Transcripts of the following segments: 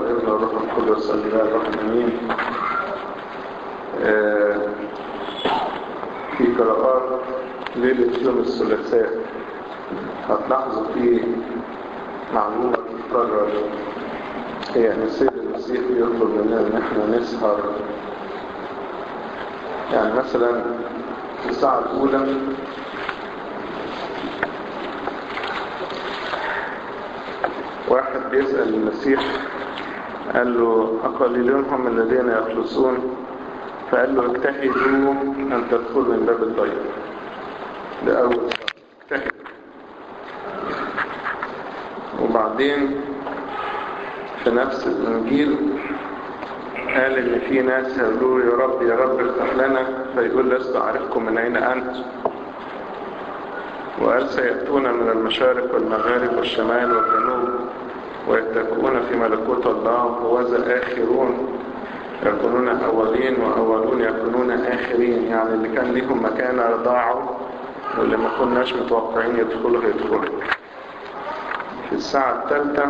والابن والروح القدس الاله الروح امين آه، في قراءات ليلة يوم الثلاثاء هتلاحظوا فيه معلومة تتكرر هي ان السيد المسيح يطلب مننا ان احنا نسهر يعني مثلا في الساعة الأولى واحد بيسأل المسيح قال له أقليلون هم الذين يخلصون فقال له اجتهدوا أن تدخلوا من باب الضيق ده أول اجتهد وبعدين في نفس الإنجيل قال إن في ناس يقولوا يا رب يا رب افتح لنا فيقول لست أعرفكم من أين أنتم وقال سيأتون من المشارق والمغارب والشمال والجنوب ويتكئون في ملكوت الله ووذا آخرون يكونون أولين وأولون يكونون آخرين يعني اللي كان ليهم مكانة ضاعوا واللي ما كناش متوقعين يدخلوا هيدخلوا في الساعة الثالثة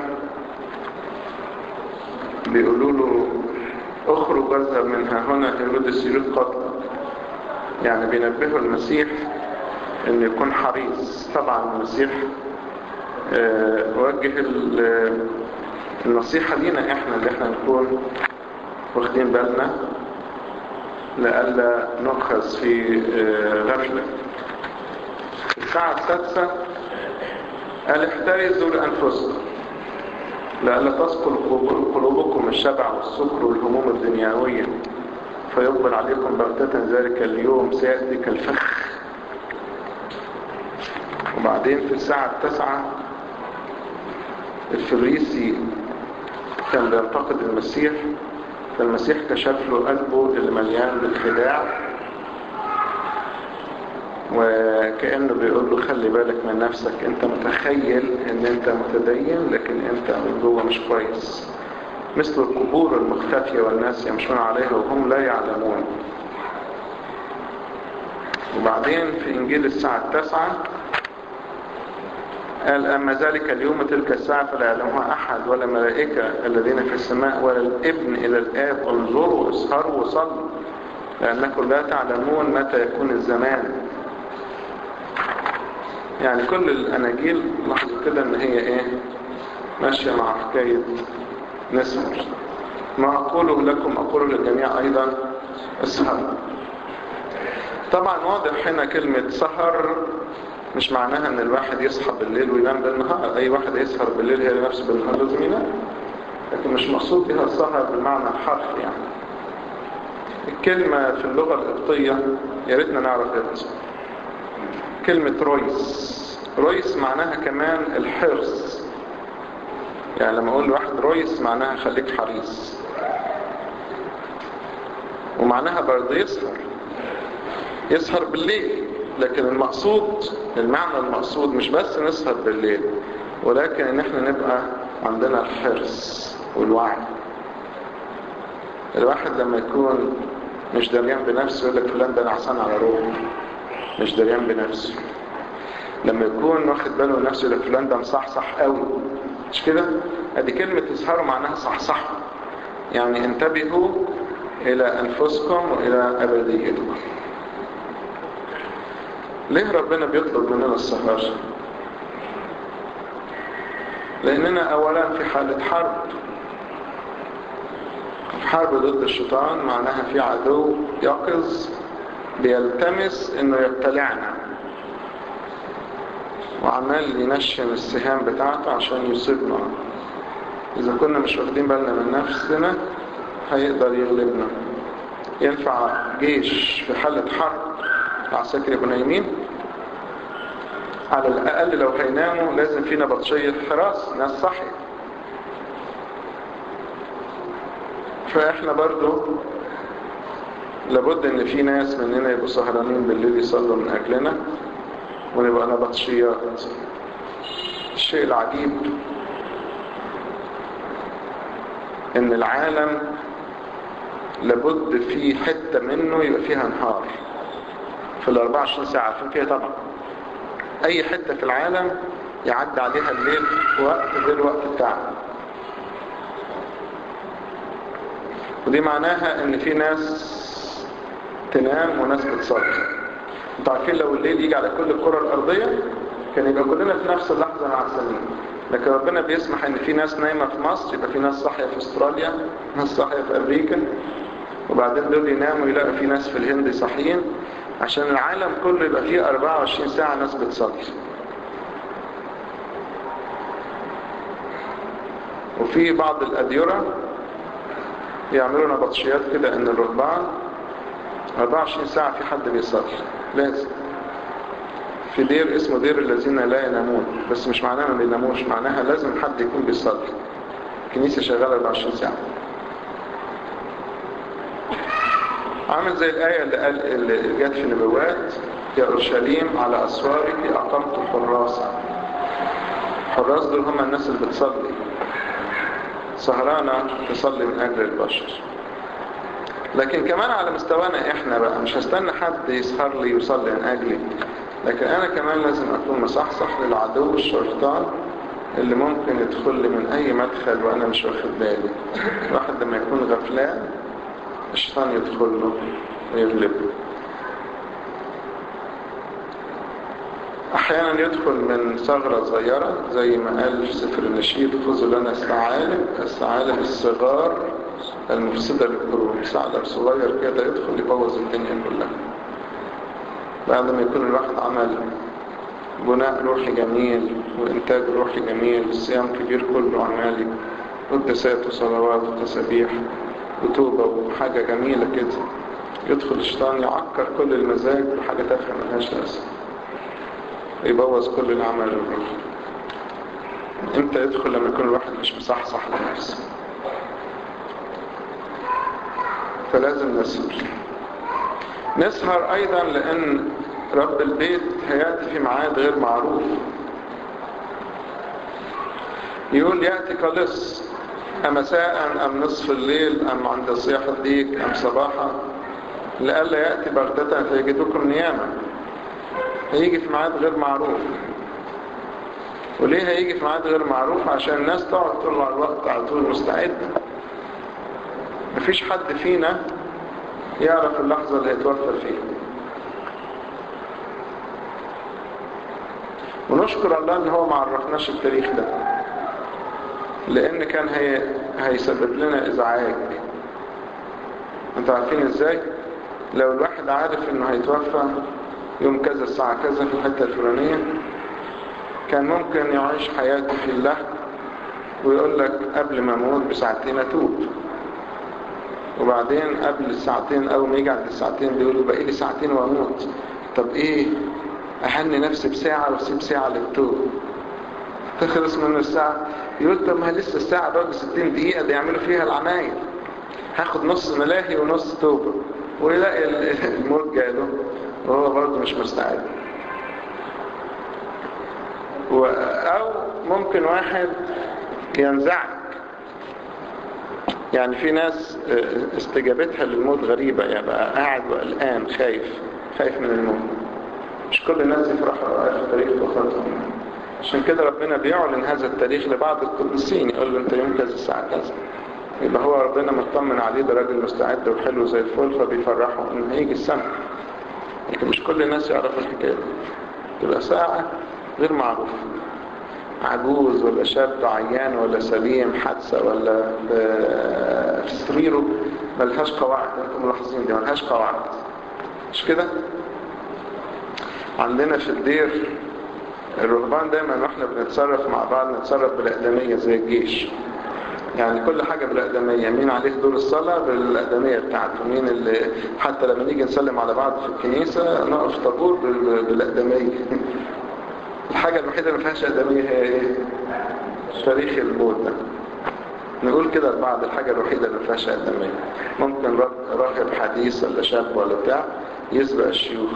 بيقولوا له اخرج اذهب من ها هنا هيرودس يريد قتلك يعني بينبهوا المسيح ان يكون حريص طبعا المسيح اه وجه النصيحة لينا احنا اللي احنا نكون واخدين بالنا لألا نؤخذ في اه غفلة الساعة السادسة قال احترزوا لأنفسكم لألا تسقل قلوبكم الشبع والسكر والهموم الدنيوية فيقبل عليكم بغتة ذلك اليوم سيأتي كالفخ وبعدين في الساعة التاسعة الفريسي كان بينتقد المسيح فالمسيح كشف له قلبه اللي مليان بالخداع وكأنه بيقول له خلي بالك من نفسك انت متخيل ان انت متدين لكن انت من جوه مش كويس مثل القبور المختفية والناس يمشون عليها وهم لا يعلمون وبعدين في انجيل الساعة التاسعة قال أما ذلك اليوم تلك الساعة فلا يعلمها أحد ولا ملائكة الذين في السماء ولا الابن إلى الآب انظروا اسهروا وصلوا لأنكم لا تعلمون متى يكون الزمان يعني كل الأناجيل لاحظوا كده ان هي ايه ماشية مع حكاية نسهر ما أقوله لكم أقوله للجميع أيضا اسهر طبعا واضح هنا كلمة سهر مش معناها ان الواحد يصحى بالليل وينام بالنهار اي واحد يسهر بالليل هي نفسه بالنهار لازم ينام لكن مش مقصود بها السهر بالمعنى الحرفي يعني الكلمة في اللغة القبطية يا ريتنا نعرف اسمها كلمة رويس رويس معناها كمان الحرص يعني لما اقول لواحد رويس معناها خليك حريص ومعناها برضه يسهر يسهر بالليل لكن المقصود المعنى المقصود مش بس نسهر بالليل ولكن ان احنا نبقى عندنا الحرص والوعي الواحد لما يكون مش دريان بنفسه يقول لك فلان ده نعسان على روحه مش دريان بنفسه لما يكون واخد باله من نفسه يقول لك فلان ده مصحصح قوي مش كده ادي كلمة تسهروا معناها صحصحوا يعني انتبهوا الى انفسكم والى ابديتكم ليه ربنا بيطلب مننا السهر لاننا اولا في حالة حرب حرب ضد الشيطان معناها في عدو يقظ بيلتمس انه يبتلعنا وعمال ينشن السهام بتاعته عشان يصيبنا اذا كنا مش واخدين بالنا من نفسنا هيقدر يغلبنا ينفع جيش في حالة حرب عساكر يبقوا نايمين على الاقل لو هيناموا لازم في نبطشية حراس ناس صحي فاحنا برضو لابد ان في ناس مننا يبقوا سهرانين بالليل يصلوا من اجلنا ونبقى نبطشيات الشيء العجيب ان العالم لابد في حتة منه يبقى فيها نهار في ال 24 ساعة عارفين كده طبعا اي حتة في العالم يعدي عليها الليل وقت غير الوقت بتاعنا ودي معناها ان في ناس تنام وناس بتصلي انتوا عارفين لو الليل يجي على كل الكرة الارضية كان يبقى كلنا في نفس اللحظة معسلين لكن ربنا بيسمح ان في ناس نايمة في مصر يبقى في ناس صاحية في استراليا ناس صاحية في امريكا وبعدين دول يناموا يلاقوا في ناس في الهند صاحيين عشان العالم كله يبقى فيه 24 ساعة ناس بتصلي وفي بعض الأديرة يعملوا نبطشيات كده ان الرهبان 24 ساعة في حد بيصلي لازم في دير اسمه دير الذين لا ينامون بس مش معناها ما بيناموش معناها لازم حد يكون بيصلي الكنيسة شغالة 24 ساعة عامل زي الآية اللي, قال اللي جت في النبوات يا أورشليم على أسوارك أقمت حراسا حراس دول هم الناس اللي بتصلي سهرانة تصلي من أجل البشر لكن كمان على مستوانا احنا بقى مش هستنى حد يسهر لي ويصلي من أجلي لكن أنا كمان لازم أكون مصحصح للعدو الشيطان اللي ممكن يدخل لي من أي مدخل وأنا مش واخد بالي الواحد لما يكون غفلان الشيطان يدخل له ويغلبه احيانا يدخل من ثغرة صغيرة زي ما قال في سفر النشيد خذوا لنا الثعالب الثعالب الصغار المفسدة للقلوب ثعلب صغير كده يدخل يبوظ الدنيا كلها بعد ما يكون الواحد عمل بناء روحي جميل وإنتاج روحي جميل الصيام كبير كله عمالي قدسات وصلوات وتسابيح وتوبة وحاجة جميلة كده يدخل الشيطان يعكر كل المزاج بحاجة تافهة ملهاش لازمة يبوظ كل العمل الروحي امتى يدخل لما يكون الواحد مش مصحصح لنفسه فلازم نسهر نسهر ايضا لان رب البيت هياتي في ميعاد غير معروف يقول ياتي كلص أمساء أم نصف الليل أم عند صياح الديك أم صباحا لئلا يأتي بغتة فيجدكم نياما هيجي في ميعاد غير معروف وليه هيجي في ميعاد غير معروف عشان الناس تقعد طول الوقت على طول مستعدة مفيش حد فينا يعرف اللحظة اللي هيتوفى فيها ونشكر الله ان هو ما عرفناش التاريخ ده لان كان هي... هيسبب لنا ازعاج انتوا عارفين ازاي لو الواحد عارف انه هيتوفى يوم كذا الساعة كذا في الحتة الفلانية كان ممكن يعيش حياته في الله ويقول لك قبل ما اموت بساعتين اتوب وبعدين قبل الساعتين اول ما يجي عند الساعتين بيقولوا بقى لي ساعتين واموت طب ايه اهني نفسي بساعة واسيب ساعة للتوب تخلص من الساعة يقول طب ما لسه الساعة بقى 60 دقيقة دي يعملوا فيها العمايل هاخد نص ملاهي ونص توبة ويلاقي الموت جاله وهو برضه مش مستعد و... او ممكن واحد ينزعج يعني في ناس استجابتها للموت غريبة يبقى قاعد وقلقان خايف خايف من الموت مش كل الناس يفرحوا في تاريخ وفاتهم عشان كده ربنا بيعلن هذا التاريخ لبعض القديسين يقول له انت يوم كذا الساعة كذا يبقى هو ربنا مطمن عليه ده راجل مستعد وحلو زي الفل فبيفرحه ان هيجي السنة لكن مش كل الناس يعرفوا الحكاية دي تبقى ساعة غير معروفة عجوز ولا شاب عيان ولا سليم حادثة ولا في سريره ملهاش قواعد انتم ملاحظين دي ملهاش قواعد مش كده عندنا في الدير الرهبان دايما واحنا بنتصرف مع بعض نتصرف بالأقدمية زي الجيش يعني كل حاجة بالأقدمية مين عليه دور الصلاة بالأقدمية بتاعته مين اللي حتى لما نيجي نسلم على بعض في الكنيسة نقف طابور بالأقدمية الحاجة الوحيدة اللي ما فيهاش أقدمية هي ايه تاريخ الموت ده نقول كده لبعض الحاجة الوحيدة اللي ما فيهاش أقدمية ممكن راهب حديث ولا شاب ولا بتاع يسبق الشيوخ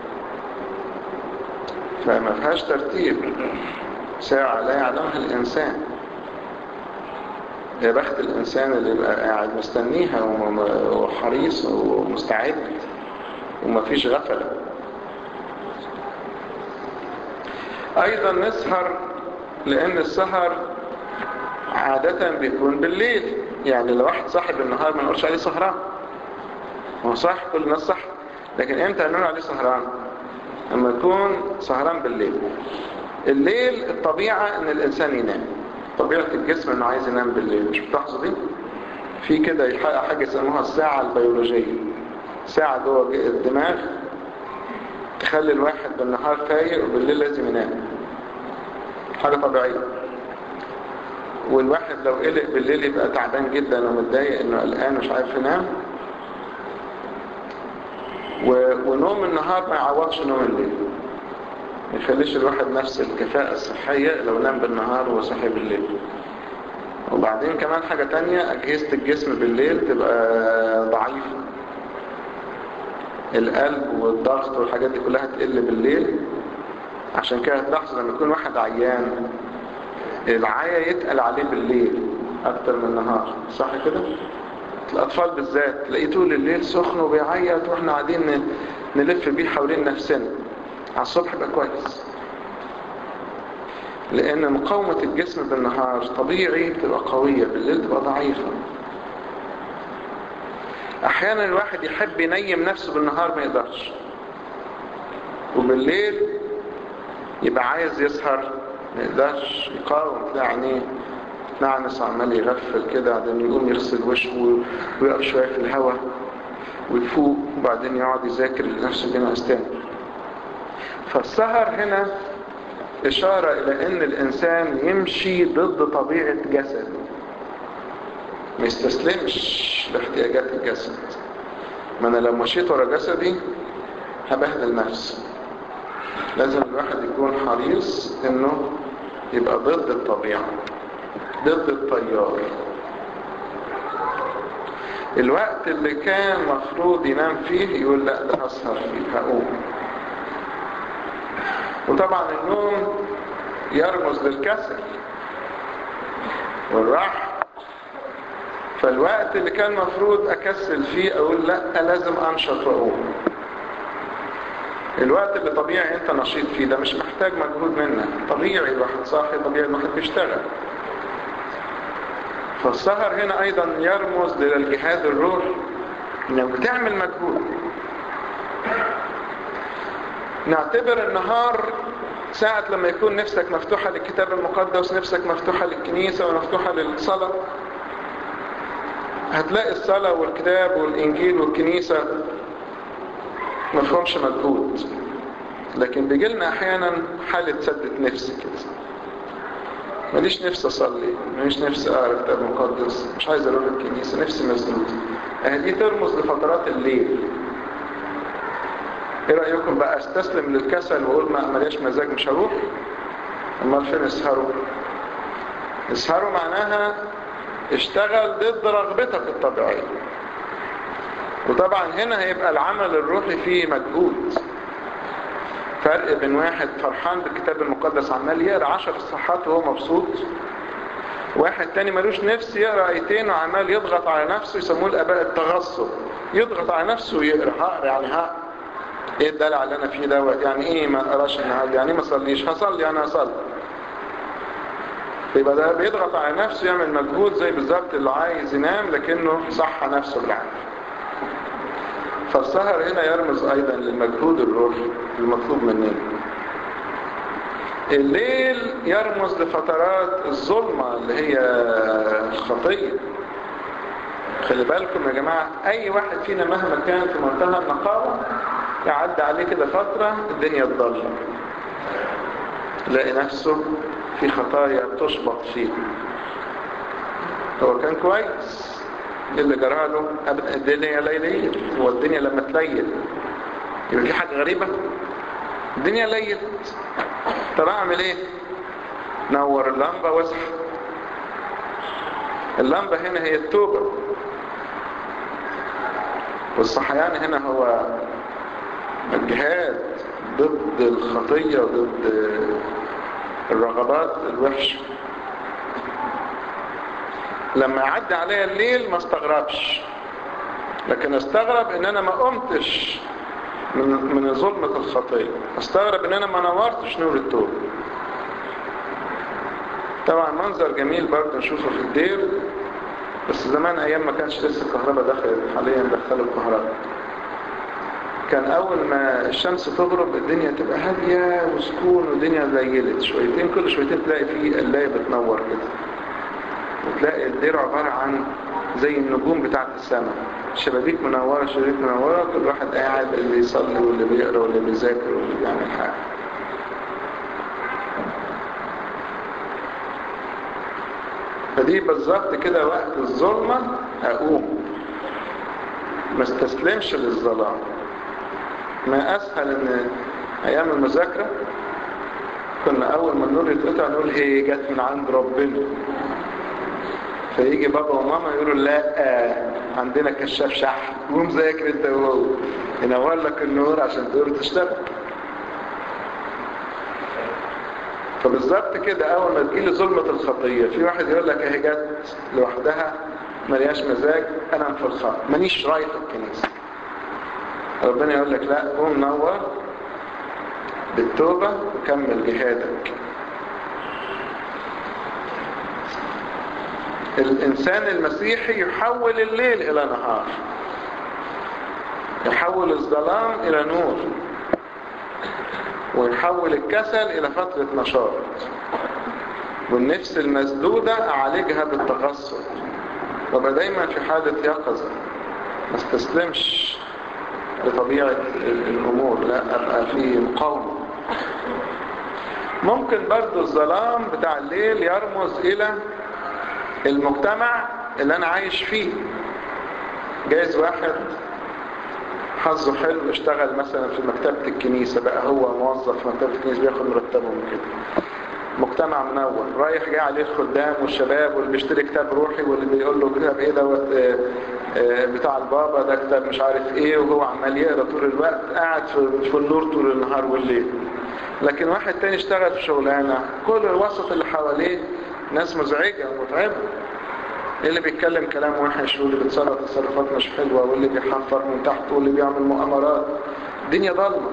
فما فيهاش ترتيب ساعة لا يعلمها الإنسان يا بخت الإنسان اللي يبقى قاعد مستنيها وحريص ومستعد ومفيش غفلة أيضا نسهر لأن السهر عادة بيكون بالليل يعني لو واحد صاحب النهار ما نقولش عليه سهران هو صح كل الناس صح لكن امتى هنقول عليه سهران لما يكون سهران بالليل الليل الطبيعة ان الانسان ينام طبيعة الجسم انه عايز ينام بالليل مش بتلاحظوا دي في كده يحقق حاجة يسموها الساعة البيولوجية ساعة جوه الدماغ تخلي الواحد بالنهار فايق وبالليل لازم ينام حاجة طبيعية والواحد لو قلق بالليل يبقى تعبان جدا ومتضايق انه قلقان مش عارف ينام و... ونوم النهار ما يعوضش نوم الليل ما يخليش الواحد نفس الكفاءة الصحية لو نام بالنهار وصحي بالليل وبعدين كمان حاجة تانية أجهزة الجسم بالليل تبقى ضعيفة القلب والضغط والحاجات دي كلها تقل بالليل عشان كده هتلاحظوا لما يكون واحد عيان العيا يتقل عليه بالليل أكتر من النهار صح كده؟ الأطفال بالذات تلاقيه طول الليل سخن وبيعيط وإحنا قاعدين نلف بيه حوالين نفسنا على الصبح يبقى كويس لأن مقاومة الجسم بالنهار طبيعي تبقى قوية بالليل تبقى ضعيفة أحيانا الواحد يحب ينيم نفسه بالنهار ما يقدرش وبالليل يبقى عايز يسهر ما يقدرش يقاوم تلاقي عينيه نعنس عمال يغفل كده بعدين يقوم يغسل وشه ويقف شوية في الهواء ويفوق وبعدين يقعد يذاكر لنفسه بينعس تاني فالسهر هنا إشارة إلى أن الإنسان يمشي ضد طبيعة جسده ما يستسلمش لاحتياجات الجسد ما أنا لو مشيت ورا جسدي هبهدل نفسي لازم الواحد يكون حريص انه يبقى ضد الطبيعة ضد التيار الوقت اللي كان مفروض ينام فيه يقول لا ده هسهر فيه هقوم وطبعا النوم يرمز للكسل والراحة فالوقت اللي كان مفروض اكسل فيه اقول لا لازم انشط واقوم الوقت اللي طبيعي انت نشيط فيه ده مش محتاج مجهود منك طبيعي الواحد صاحي طبيعي الواحد بيشتغل فالسهر هنا ايضا يرمز للجهاد الروحي انك بتعمل مجهود نعتبر النهار ساعة لما يكون نفسك مفتوحة للكتاب المقدس نفسك مفتوحة للكنيسة ومفتوحة للصلاة هتلاقي الصلاة والكتاب والإنجيل والكنيسة ما فيهمش مجهود لكن بيجي لنا احيانا حالة سدة نفس كده ماليش نفس اصلي ماليش نفس اقرا كتاب مقدس مش عايز اروح الكنيسة نفسي مسدود اهي دي ترمز لفترات الليل ايه رأيكم بقى استسلم للكسل واقول ما ملياش مزاج مش هروح امال فين اسهروا اسهروا معناها اشتغل ضد رغبتك الطبيعية وطبعا هنا هيبقى العمل الروحي فيه مجهود فرق بين واحد فرحان بالكتاب المقدس عمال يقرا عشر صفحات وهو مبسوط واحد تاني ملوش نفس يقرا ايتين وعمال يضغط على نفسه يسموه الاباء التغصب يضغط على نفسه ويقرا هقرا يعني ها ايه الدلع اللي انا فيه دوت يعني ايه ما اقراش النهارده يعني ما اصليش هصلي انا هصلي يبقى ده بيضغط على نفسه يعمل مجهود زي بالظبط اللي عايز ينام لكنه صح نفسه بالعكس فالسهر هنا يرمز ايضا للمجهود الروحي المطلوب مننا الليل يرمز لفترات الظلمة اللي هي خطية خلي بالكم يا جماعة اي واحد فينا مهما كان في منتهى النقاوة يعدي عليه كده فترة الدنيا تضلم يلاقي نفسه في خطايا تشبط فيه هو كان كويس اللي جرى له ابدا الدنيا ليليه هو الدنيا لما تليل يبقى في حاجه غريبه الدنيا ليلت طب اعمل ايه نور اللمبه واصحى اللمبه هنا هي التوبه والصحيان هنا هو الجهاد ضد الخطيه وضد الرغبات الوحشه لما يعدي عليا الليل ما استغربش لكن استغرب ان انا ما قمتش من من ظلمة الخطية استغرب ان انا ما نورتش نور التوبة طبعا منظر جميل برضه نشوفه في الدير بس زمان ايام ما كانش لسه الكهرباء دخلت حاليا دخلوا الكهرباء كان اول ما الشمس تغرب الدنيا تبقى هادية وسكون والدنيا ليلت شويتين كل شويتين تلاقي فيه قلاية بتنور كده وتلاقي الدير عبارة عن زي النجوم بتاعت السماء شبابيك منورة شبابيك منورة كل واحد قاعد اللي يصلي واللي بيقرأ واللي بيذاكر واللي بيعمل حاجة فدي بالظبط كده وقت الظلمة أقوم ما استسلمش للظلام ما أسهل إن أيام المذاكرة كنا أول ما النور يتقطع نقول هي جت من عند ربنا فيجي بابا وماما يقولوا لا عندنا كشاف شحن قوم ذاكر انت وهو ينور لك النور عشان تقدر تشتغل فبالظبط كده اول ما تجيلي ظلمة الخطية في واحد يقول لك اهي جت لوحدها ملياش مزاج انا في الخط مانيش رايح الكنيسة ربنا يقول لك لا قوم نور بالتوبة وكمل جهادك الإنسان المسيحي يحول الليل إلى نهار يحول الظلام إلى نور ويحول الكسل إلى فترة نشاط والنفس المسدودة أعالجها بالتغصب وابقى دايما في حالة يقظة ما استسلمش لطبيعة الأمور لا أبقى في مقاومة ممكن برضو الظلام بتاع الليل يرمز إلى المجتمع اللي أنا عايش فيه جايز واحد حظه حلو اشتغل مثلا في مكتبة الكنيسة بقى هو موظف في مكتبة الكنيسة بياخد مرتبه من كده مجتمع منور رايح جاي عليه الخدام والشباب واللي بيشتري كتاب روحي واللي بيقول له كتاب ايه دوت اه اه بتاع البابا ده كتاب مش عارف ايه وهو عمال يقرا طول الوقت قاعد في, في النور طول النهار والليل لكن واحد تاني اشتغل في شغلانه كل الوسط اللي حواليه ناس مزعجه ومتعبه اللي بيتكلم كلام وحش واللي بيتصرف تصرفات مش حلوه واللي بيحفر من تحت واللي بيعمل مؤامرات الدنيا ضلمه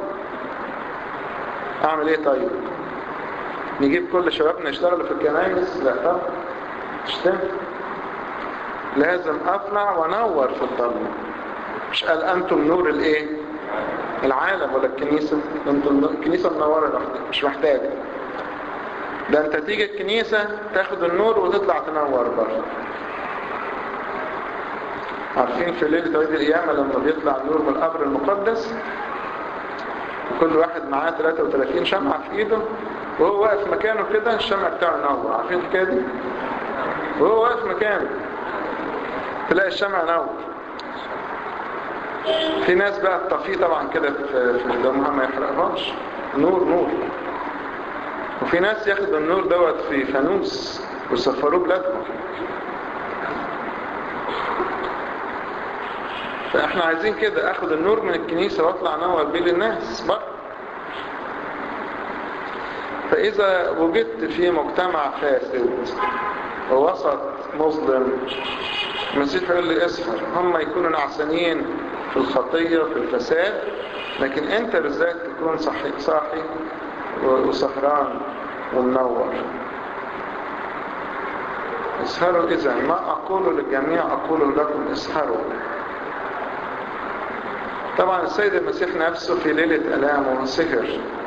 اعمل ايه طيب نجيب كل شبابنا يشتغلوا في الكنائس لا طبعا مش تنفع لازم اطلع وانور في الضلمه مش قال انتم نور الايه العالم ولا الكنيسه انتم الكنيسه منوره لوحدها مش محتاجه ده انت تيجي الكنيسه تاخد النور وتطلع تنور بره عارفين في ليله عيد القيامه لما بيطلع النور من القبر المقدس وكل واحد معاه 33 شمعه في ايده وهو واقف مكانه كده الشمع بتاعه نور عارفين الحكايه دي وهو واقف مكانه تلاقي الشمع نور في ناس بقى تطفيه طبعا كده في في دمها ما يحرقهاش نور نور وفي ناس ياخدوا النور دوت في فانوس ويسفروه بلادهم فاحنا عايزين كده اخد النور من الكنيسه واطلع انور بيه للناس بره فإذا وجدت في مجتمع فاسد ووسط مظلم المسيح يقول لي اصحر هم يكونوا نعسانين في الخطية في الفساد لكن انت بالذات تكون صحي, صاحي وسهران ومنور اسهروا إذا ما أقول للجميع أقول لكم اسهروا طبعا السيد المسيح نفسه في ليلة ألامه سهر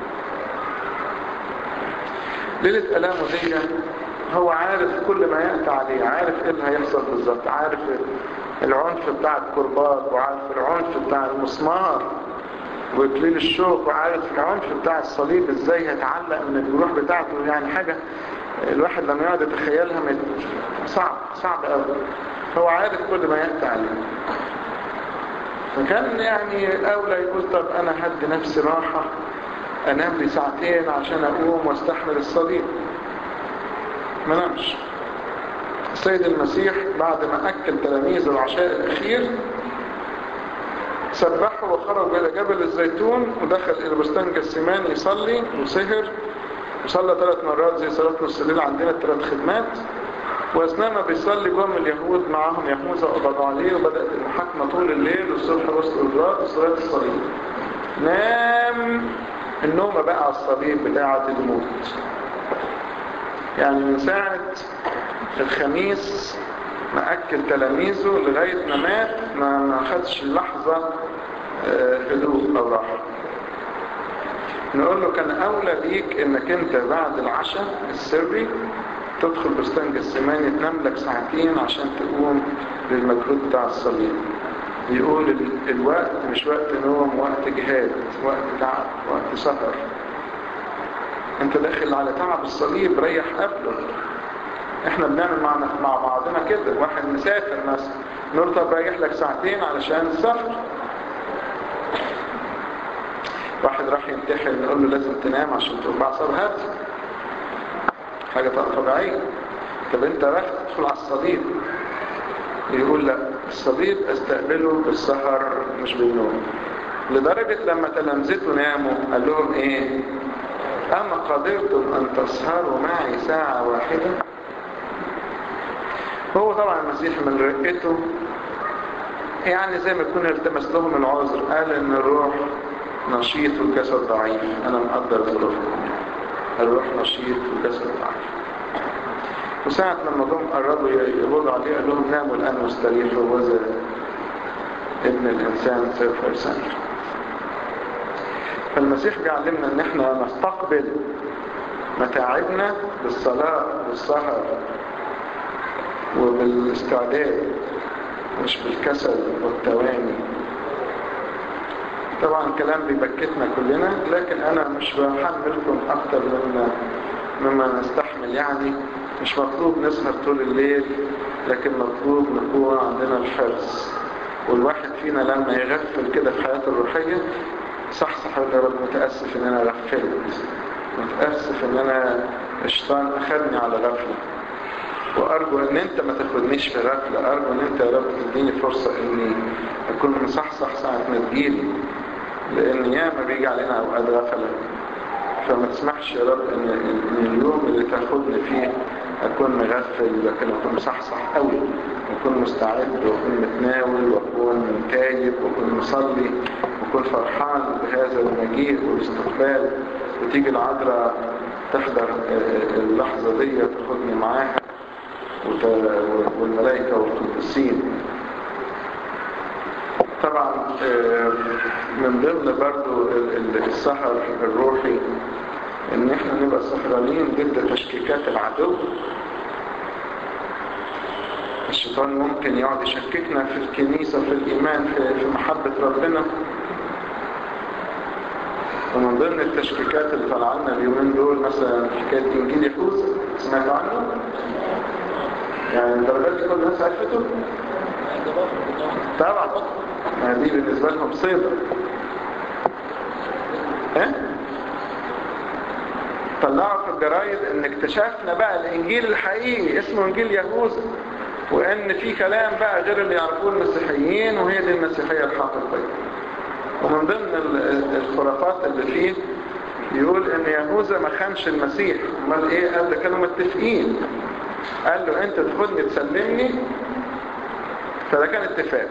ليلة ألامه دي هو عارف كل ما يأتي عليه عارف ايه اللي هيحصل بالظبط عارف العنف بتاع الكربات وعارف العنف بتاع المسمار وإكليل الشوك وعارف العنف بتاع الصليب ازاي هيتعلق من الجروح بتاعته يعني حاجة الواحد لما يقعد يتخيلها صعب صعب قوي هو عارف كل ما يأتي عليه فكان يعني أولى يقول طب أنا هدي نفسي راحة انام لي ساعتين عشان اقوم واستحمل الصليب ما نامش السيد المسيح بعد ما اكل تلاميذه العشاء الاخير سبحوا وخرج الى جبل الزيتون ودخل الى بستان جسيمان يصلي وسهر وصلى ثلاث مرات زي صلاة نص الليل عندنا الثلاث خدمات واثناء ما بيصلي جم اليهود معاهم يهوذا وقبضوا عليه وبدات المحاكمه طول الليل والصبح وسط الرات وصلاه الصليب نام النومة بقى على الصليب بتاعة الموت يعني من ساعة الخميس مأكل تلاميذه لغاية ما مات ما ما خدش لحظة آه، هدوء أو راحة نقول له كان أولى بيك إنك أنت بعد العشاء السري تدخل بستان جسماني تنام لك ساعتين عشان تقوم للمجهود بتاع الصليب يقول ال- الوقت مش وقت نوم وقت جهاد وقت تعب وقت سهر انت داخل على تعب الصليب ريح قبله احنا بنعمل مع مع بعضنا كده واحد مسافر مثلا نقول له طب ريح لك ساعتين علشان السفر واحد راح يمتحن نقول له لازم تنام عشان تقوم بعصر هاتي حاجة طبيعية طب انت رايح تدخل على الصليب يقول لا الصليب استقبله بالسهر مش بالنوم لدرجة لما تلامذته ناموا قال لهم ايه اما قدرتم ان تسهروا معي ساعة واحدة هو طبعا المسيح من رقته يعني زي ما يكون التمس لهم العذر قال ان الروح نشيط والجسد ضعيف انا مقدر ظروفكم الروح نشيط والجسد ضعيف وساعة لما جم قربوا يقولوا عليه قال لهم ناموا الآن واستريحوا وذا ابن الإنسان سوف يسافر فالمسيح بيعلمنا ان احنا نستقبل متاعبنا بالصلاة والسهر وبالاستعداد مش بالكسل والتواني طبعا كلام بيبكتنا كلنا لكن انا مش بحملكم اكتر مما مما نستحمل يعني مش مطلوب نسهر طول الليل لكن مطلوب نكون عندنا الحرص والواحد فينا لما يغفل كده في حياته الروحية صح يقول يا رب متأسف ان انا غفلت متأسف ان انا الشيطان اخذني على غفلة وارجو ان انت ما تاخدنيش في غفلة ارجو ان انت يا رب تديني فرصة اني اكون مصحصح ساعة ما تجيلي لان ياما بيجي علينا اوقات غفلة فما تسمحش يا رب ان إن اليوم اللي تاخدني فيه اكون مغفل لكن اكون مصحصح قوي واكون مستعد واكون متناول واكون تايب واكون مصلي واكون فرحان بهذا المجيء والاستقبال وتيجي العذراء تحضر اللحظة دي تاخدني معاها وت- والملائكة والقديسين طبعا آه، من ضمن برضو ال- ال- السهر الروحي ان احنا نبقى سهرانين ضد تشكيكات العدو الشيطان ممكن يقعد يشككنا في الكنيسة في الإيمان في في محبة ربنا ومن ضمن التشكيكات اللي طلع لنا اليومين دول مثلا حكاية إنجيل يهوذا سمعت عنه؟ يعني الدرجات دي كل الناس عرفته؟ طبعا ما دي بالنسبة لهم صيدة ايه؟ طلعوا في الجرايد ان اكتشفنا بقى الانجيل الحقيقي اسمه انجيل يهوذا وان في كلام بقى غير اللي يعرفوه المسيحيين وهي دي المسيحية الحقيقية ومن ضمن ال- الخرافات اللي فيه يقول ان يهوذا ما خانش المسيح امال ايه قال ده كانوا متفقين قال له انت تاخدني تسلمني فده كان اتفاق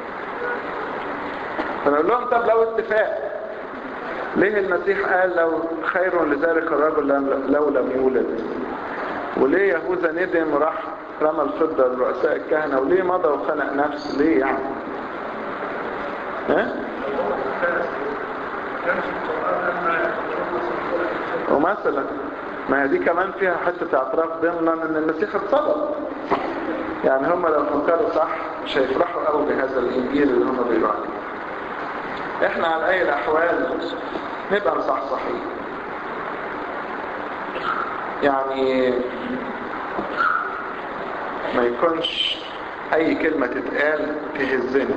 فنقول لهم طب لو اتفاق ليه المسيح قال لو خير لذلك الرجل لم- لو لم يولد وليه يهوذا ندم وراح رمى الفضة لرؤساء الكهنة وليه مضى وخلق نفسه ليه يعني ها؟ ومثلا ما هي دي كمان فيها حتة اعتراف ضمنا ان المسيح اتصدق يعني هم لو فكروا صح مش هيفرحوا قوي بهذا الانجيل اللي هم بيقولوا عليه احنا على اي الاحوال نبقى مصحصحين يعني ما يكونش اي كلمة تتقال تهزنا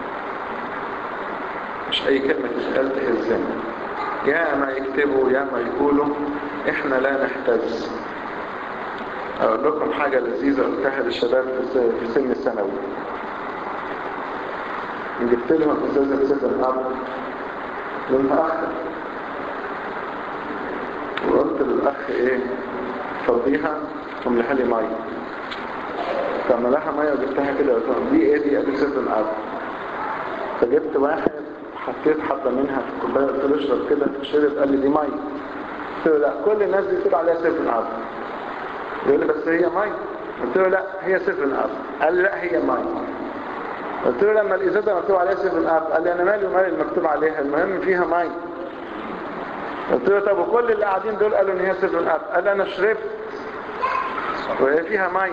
مش اي كلمة تتقال تهزنا يا ما يكتبوا يا ما يقولوا احنا لا نهتز اقول لكم حاجة لذيذة قلتها للشباب في س- في سن الثانوي جبت لهم ازازة سيفن اب لونها اخضر وقلت للاخ ايه فضيها وملها لي ميه فملاها ميه وجبتها كده قلت لهم دي ايه دي قال سيفن اب فجبت واحد حطيت حبه منها في الكوبايه قلت له اشرب كده شرب قال لي دي ميه قلت له لا كل الناس دي بتقول عليها سيفن اب يقول لي بس هي ميه قلت له لا هي 7 اب قال لي لا هي ماي قلت له لما الازازه مكتوب عليها 7 اب قال لي انا مالي ومال المكتوب عليها المهم فيها ماي قلت له طب وكل اللي قاعدين دول قالوا ان هي 7 اب قال لي انا شربت وهي فيها ماي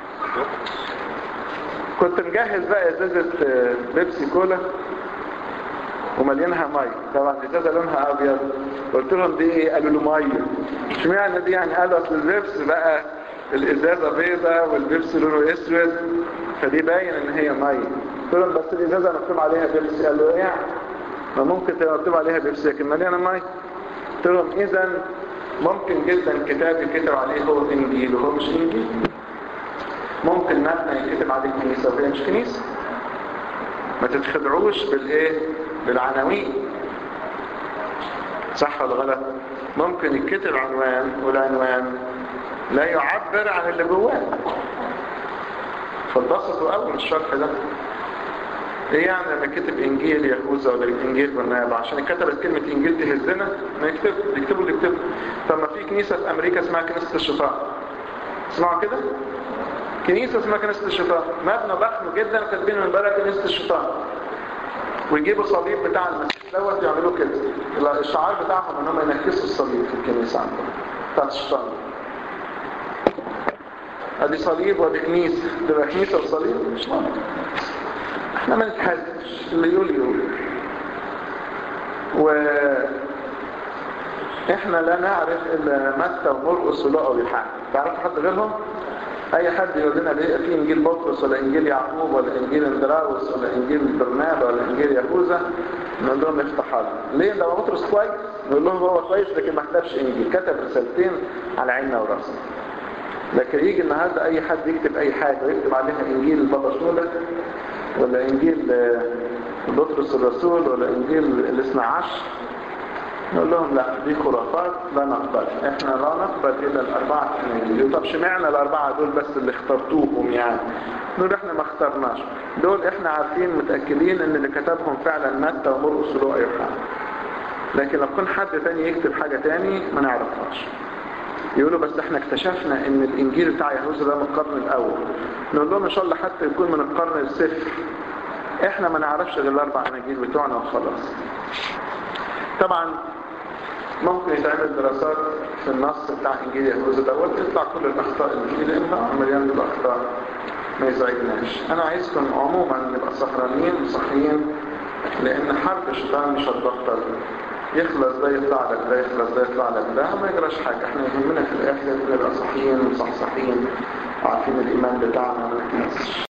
كنت مجهز بقى ازازه آه، بيبسي كولا ومليانها ميه طبعا الازازه لونها ابيض قلت لهم دي ايه قالوا له ميه اشمعنى دي يعني قالوا اصل البيبس بقى الازازه بيضة والبيبس لونه اسود فدي باين ان هي ميه قلت لهم بس الازازه مكتوب عليها بيبسي قالوا ايه يعني ما ممكن تبقى مكتوب عليها بيبسي لكن مليانه ميه قلت لهم اذا ممكن جدا كتاب يكتب عليه هو انجيل وهو مش انجيل ممكن مبنى يكتب عليه كنيسه وهي مش كنيسه ما تتخدعوش بالايه بالعناوين صح ولا غلط ممكن يتكتب عنوان والعنوان لا يعبر عن اللي جواه فاتبسطوا قوي من الشرح ده ايه يعني لما كتب انجيل يهوذا ولا انجيل برنابا عشان كتبت كلمة انجيل تهزنا ما يكتب يكتبوا اللي يكتبوا طب ما في كنيسة في امريكا اسمها كنيسة الشيطان اسمعوا كده كنيسة اسمها كنيسة الشيطان مبنى ضخم جدا كاتبين من بره كنيسة الشيطان ويجيبوا الصليب بتاع المسيح دوت يعملوه كده الشعار بتاعهم ان هم ينكسوا الصليب في الكنيسة عندهم بتاعت الشيطان ادي صليب وادي كنيسة تبقى كنيسة وصليب مش ممكن احنا ما نتحدش اللي يقول يقول و احنا لا نعرف الا متى ومرقس ولقا ويوحنا تعرفوا حد غيرهم اي حد يقول لنا ليه في انجيل بطرس ولا انجيل يعقوب ولا انجيل اندراوس ولا انجيل برنابا ولا انجيل يهوذا نقول لهم افتحوا ليه ده بطرس كويس نقول لهم هو كويس لكن ما كتبش انجيل كتب رسالتين على عيننا وراسنا لكن يجي النهارده اي حد يكتب اي حاجه ويكتب عليها انجيل بابا شنودة ولا انجيل آه، بطرس الرسول ولا انجيل الاثنى عشر نقول لهم لا دي خرافات لا نقبل احنا لا نقبل الا الاربعه اناجيل طب اشمعنى الاربعه دول بس اللي اخترتوهم يعني نقول احنا ما اخترناش دول احنا عارفين متاكدين ان اللي كتبهم فعلا متى ومرقس ولوقا يوحنا لكن لو كان حد تاني يكتب حاجه تاني ما نعرفهاش يقولوا بس احنا اكتشفنا ان الانجيل بتاع يهوذا ده من القرن الاول نقول لهم ان شاء الله حتى يكون من القرن الصفر احنا ما نعرفش غير الاربع اناجيل بتوعنا وخلاص طبعا ممكن يتعمل دراسات في النص بتاع انجيل يهوذا دوت يطلع كل الاخطاء اللي فيه لان طبعا مليان بالاخطاء ما يزعجناش انا عايزكم عموما نبقى سهرانين وصحيين لان حرب الشيطان مش هتبطل يخلص ده يطلع لك ده يخلص ده يطلع لك ده ما يجراش حاجه احنا يهمنا في الاخر نبقى صحيين ومصحصحين وعارفين الايمان بتاعنا ما نتنسش